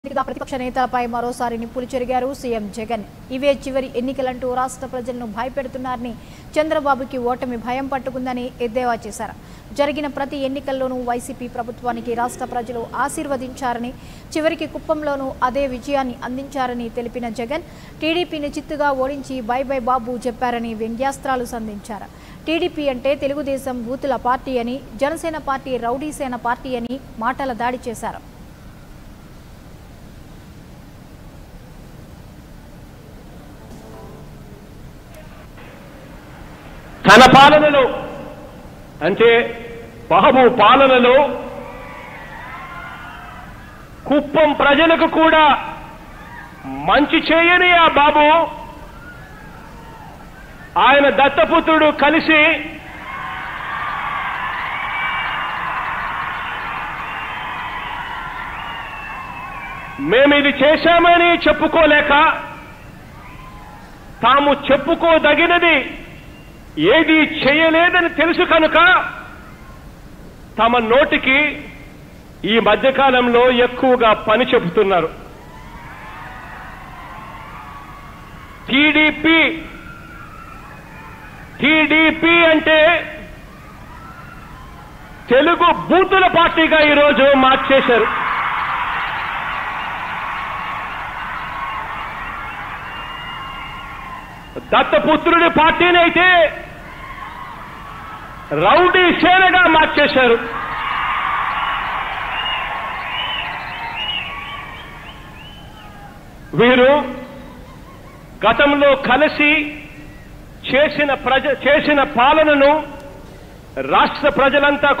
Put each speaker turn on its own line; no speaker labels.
ఎన్నికగా ప్రతిపక్ష నేతలపై మరోసారి నిప్పులు చెరిగారు సీఎం జగన్ ఇవే చివరి ఎన్నికలంటూ రాష్ట్ర ప్రజలను భయపెడుతున్నారని చంద్రబాబుకి ఓటమి భయం పట్టుకుందని ఎద్దేవా చేశారు జరిగిన ప్రతి ఎన్నికల్లోనూ వైసీపీ ప్రభుత్వానికి రాష్ట్ర ప్రజలు ఆశీర్వదించారని చివరికి కుప్పంలోనూ అదే విజయాన్ని అందించారని తెలిపిన జగన్ టీడీపీని చిత్తుగా ఓడించి బై బై బాబు చెప్పారని వ్యంగ్యాస్త్రాలు సంధించారు టీడీపీ అంటే తెలుగుదేశం బూతుల పార్టీ అని జనసేన పార్టీ రౌడీసేన పార్టీ అని మాటల దాడి చేశారు
తన పాలనలో అంటే బాబు పాలనలో కుప్పం ప్రజలకు కూడా మంచి చేయని ఆ బాబు ఆయన దత్తపుత్రుడు కలిసి మేము ఇది చేశామని చెప్పుకోలేక తాము చెప్పుకోదగినది ఏది చేయలేదని తెలుసు కనుక తమ నోటికి ఈ మధ్యకాలంలో ఎక్కువగా పని చెబుతున్నారు టీడీపీ టీడీపీ అంటే తెలుగు బూతుల పార్టీగా ఈరోజు మార్చేశారు దత్తపుత్రుడి పార్టీని అయితే రౌడీ సేనగా మార్చేశారు వీరు గతంలో కలిసి చేసిన ప్రజ చేసిన పాలనను రాష్ట్ర ప్రజలంతా